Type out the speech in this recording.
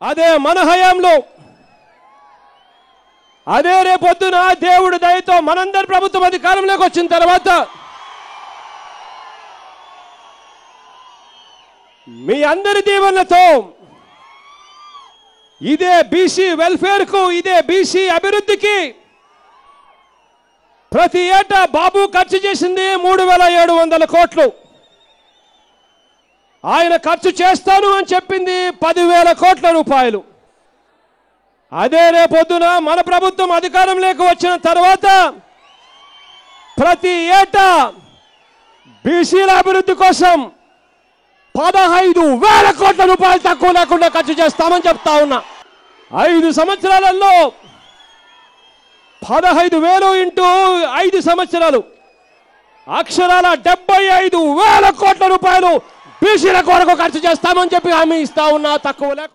అదే మన హయాంలో అదే రేపొద్దున దేవుడి దయతో మనందరి ప్రభుత్వం అధికారంలోకి వచ్చిన తర్వాత మీ అందరి దీవెనలతో ఇదే బీసీ వెల్ఫేర్ కు ఇదే బీసీ అభివృద్ధికి ప్రతి ఏటా బాబు ఖర్చు చేసింది మూడు వేల ఏడు వందల కోట్లు ఆయన ఖర్చు చేస్తాను అని చెప్పింది పదివేల కోట్ల రూపాయలు అదే రేపొద్దున మన ప్రభుత్వం అధికారంలోకి వచ్చిన తర్వాత ప్రతి ఏటా బీసీల అభివృద్ధి కోసం పదహైదు వేల కోట్ల రూపాయలు తక్కువ లేకుండా ఖర్చు చేస్తామని చెప్తా ఉన్నా ఐదు సంవత్సరాలలో పదహైదు వేలు ఇంటూ ఐదు సంవత్సరాలు అక్షరాల డెబ్బై ఐదు వేల కోట్ల రూపాయలు బీసీల కొరకు ఖర్చు చేస్తామని చెప్పి హామీ ఇస్తా ఉన్నా తక్కువ లేకుండా